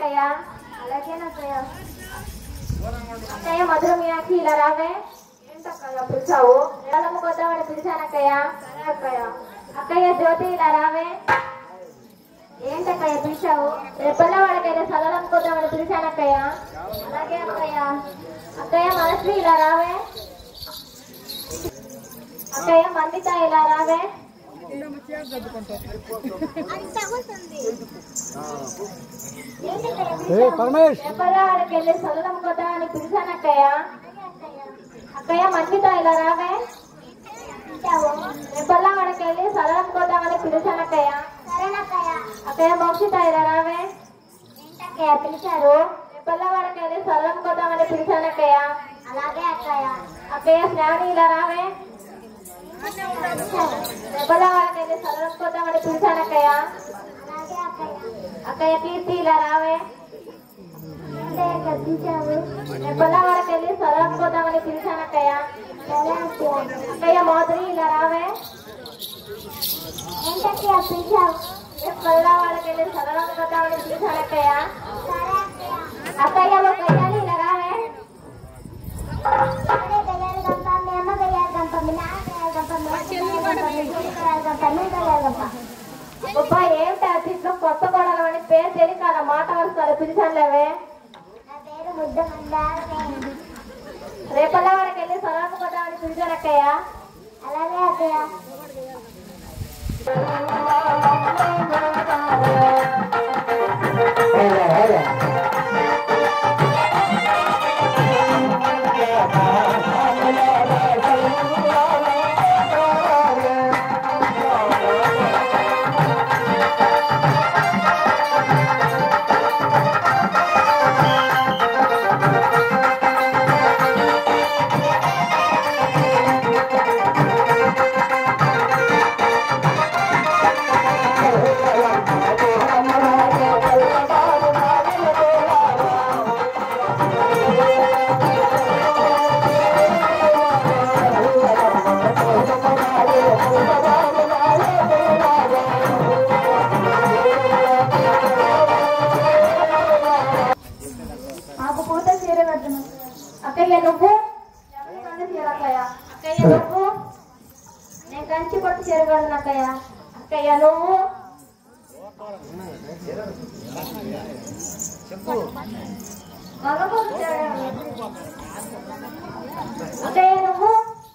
అక్కయ్య అలాగేనక్కయ్య అక్కయ్య మధుర మీనాక్షి ఇలా రావే ఏంటక్కయ్య పిలిచావు నెలమ్మ కొద్దామని పిలిచానక్కయ్య సరే అక్కయ్య అక్కయ్య జ్యోతి ఇలా రావే ఏంటక్కయ్య పిలిచావు రేపల్లా వాళ్ళకైతే సలనం కొద్దామని పిలిచానక్కయ్య అలాగే అక్కయ్య అక్కయ్య మనస్వి ఇలా రావే అక్కయ్య మందిత ఇలా రావే పరమేష్ రేపల్లా వాళ్ళకి వెళ్ళి సలనం కొద్దామని పిలిచానక్కయ్య అక్కయ్య మందిత ఇలా రావే రేపల్లా వాళ్ళకి వెళ్ళి సలనం కొద్దామని పిలిచానక్కయ్య అక్కయ్య మోక్షిత ఇలా రావే ఏంటక్కయ్య పిలిచారు రేపల్లా వాళ్ళకి వెళ్ళి సలనం కొద్దామని పిలిచానక్కయ్య అలాగే అక్కయ్య అక్కయ్య స్నాని ఇలా రావే రేపల్లా వాళ్ళకి వెళ్ళి సలనం కొద్దామని పిలిచానక్కయ్య అలాగే అక్కయ్య అక్కయ్య కీర్తి ఇలా రావే రేపల్లా వాళ్ళకి వెళ్ళి సలనం కొద్దామని పిలిచానక్కయ్య అక్కయ్య మోదరి ఇలా రావే ఏంటక్కయ్య పిలిచావు రేపల్లా వాళ్ళకి వెళ్ళి సలనం కొద్దామని పిలిచానక్కయ్య అక్కయ్య ఒక గయ్యాలి ఇలా రావే అబ్బా ఏమిటి అతిథిలో కొత్త కోడలు అని పేరు తెలియక అలా మాట వస్తారు పిలిచానులేవే రేపల్లా వాడికి వెళ్ళి సలాం కొట్టామని పిలిచాను అక్కయ్య అలాగే అక్కయ్య నాకు పూత చీర కట్టను అక్కయ్య నువ్వు ఎవరి కండ చీర అక్కయ్య అక్కయ్య నువ్వు నేను కంచి కొట్టు చీర కడను అక్కయ్య అక్కయ్య నువ్వు మగపూట చీర కడను. అక్కయ్య నువ్వు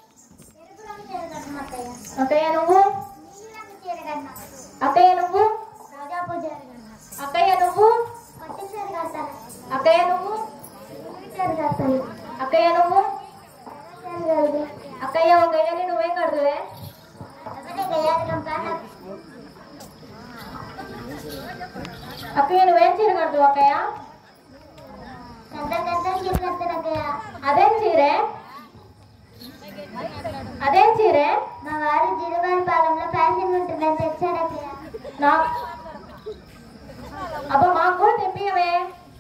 అక్కయ్య నువ్వు అక్కయ్య నువ్వు అక్కయ్య నువ్వు అక్కయ్య నువ్వు అక్కయ్య నువ్వు అక్కయ్య ఒక గయ్యని నువ్వేం కడుతువే అక్కయ్య నువ్వేం చీర కడుతువు అక్కయ్య అదేం చీరే అదేం చీరే మా వారు జిరువారి పాలెంలో ఫ్యాషన్ ఉంటుందని తెచ్చాడక్కయ్య నా అబ్బా మాకు కూడా తెప్పియవే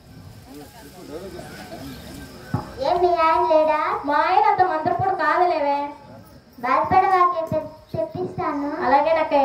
ఏం మీ ఆయన లేడా మా ఆయన అంత మంత్రపుడు కాదులేవే బాధపడవాకే తె- తెప్పిస్తాను అలాగే నక్కయ్య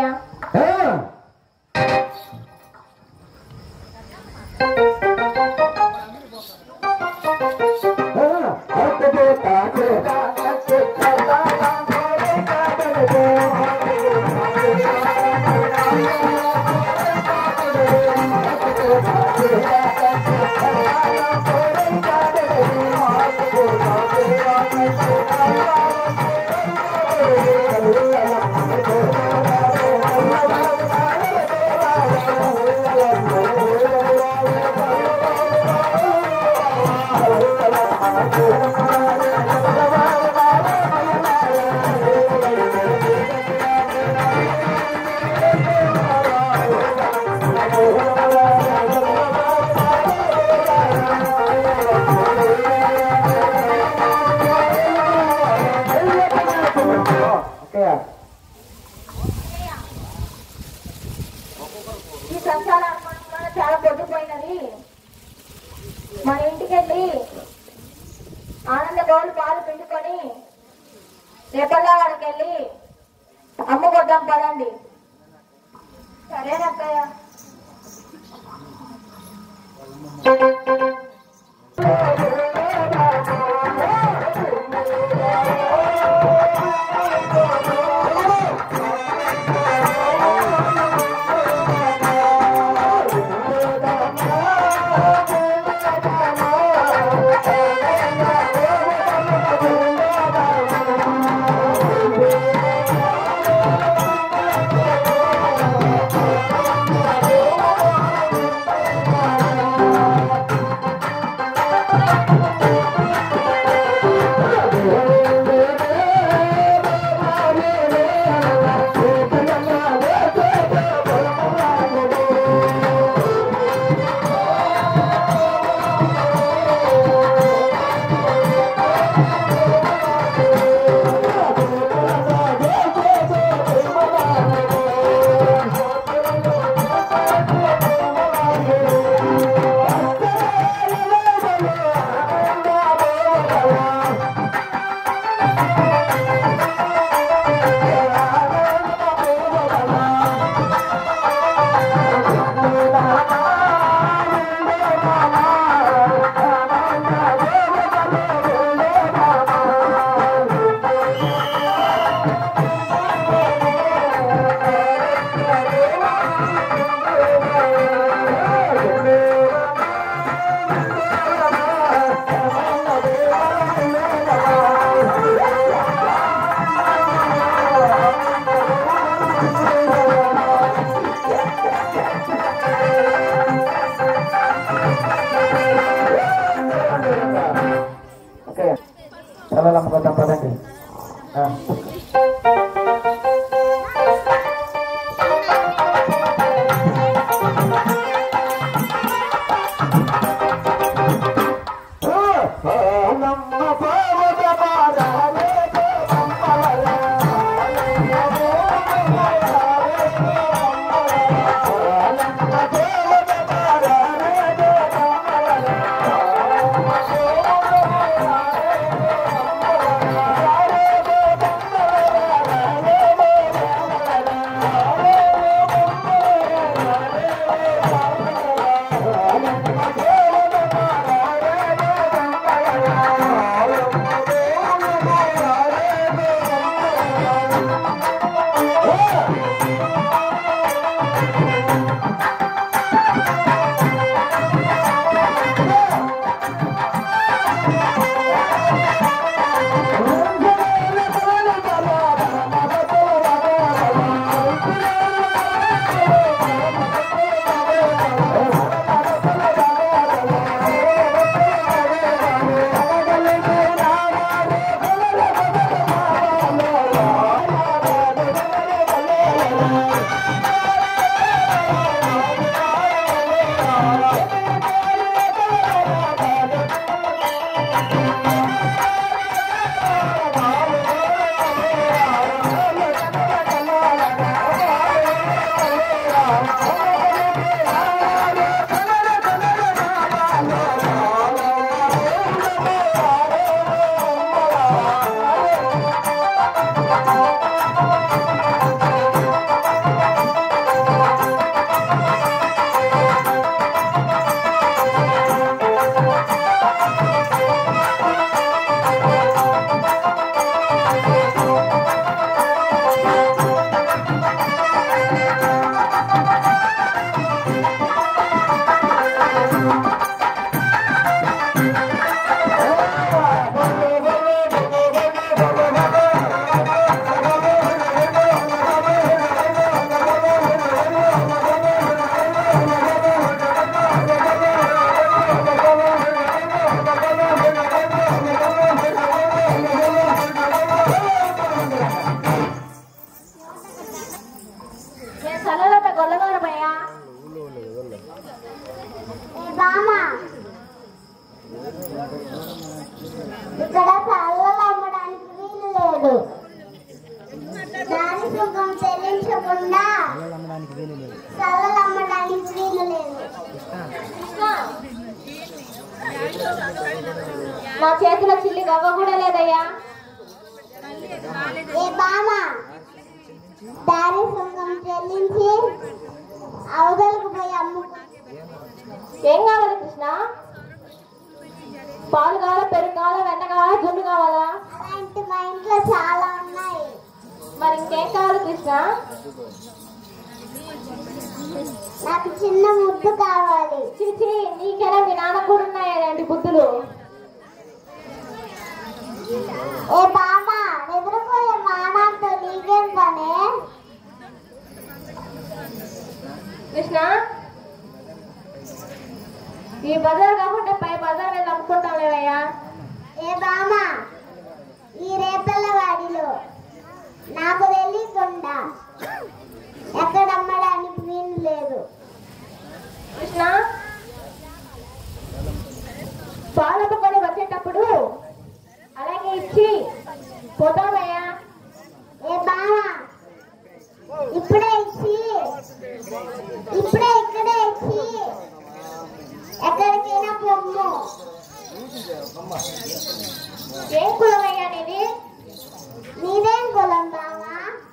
ఈ సంసార అనుమానం చాలా పొద్దుపోయినది మన ఇంటికి వెళ్ళి ఆనంద గోలు పాలు పిండుకొని రేపల్లా వాడికి వెళ్ళి అమ్ముకొద్దాం పదండి సరేనక్కయ్య ఓకే సెలవులు అమ్ముకుందాం పదండి ఆ. నేను చల్లలత గొల్లగొరమయ్యా ఏ బామ్మ ఇక్కడ చల్లలు అమ్మడానికి వీలు లేదు దాని సుఖం చెల్లించకుండా చల్లలు అమ్మడానికి వీలు లేదు నా చేతిలో చిల్లి గవ్వ కూడా లేదయ్యా ఏ బామ్మ దాని సుఖం చెల్లించి అవతలకు పోయి అమ్ముకో ఏం కావాలి కృష్ణ కృష్ణ పాలు కావాలా పెరుగు కావాలా వెన్న కావాలా జున్ను కావాలా అలాంటి మా ఇంట్లో చాలా ఉన్నాయి మరి ఇంకేం కావాలి కృష్ణ నాకు చిన్న ముద్దు కావాలి చిచి నీకెలా మీ నాన్న కూడా ఉన్నాయి అలాంటి బుద్ధులు ఏ బామ్మ నిద్రపోయే మానాతో నీకేం పనే కృష్ణ ఈ బజార్ కాకుండా పై బజార్ వెళ్ళి అమ్ముకుంటాం లేవయ్యా ఏ బామ్మ ఈ రేపల్ల వాడిలో నాకు తెలియకుండా ఎక్కడ అమ్మడానికి వీలు లేదు కృష్ణ పాలకు కొని వచ్చేటప్పుడు అలాగే ఇచ్చి పోతామయ్యా ఏ బామ్మ ఇప్పుడే ఇచ్చి ఇప్పుడే ఇక్కడే ఇచ్చి ఎక్కడికైనా పొమ్ము ఏం కులమయ్యా నీది నీదేం కులం బావా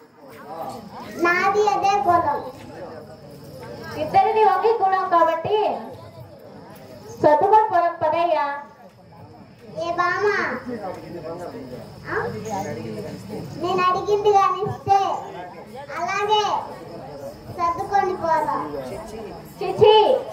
నాది అదే కులం ఇద్దరిది ఒకే కులం కాబట్టి చదువుకొని పోదాం పదయ్యా ఏ బామా ఆ? నేను అడిగింది కానీ ఇస్తే అలాగే సర్దుకొని పోదాం చిచి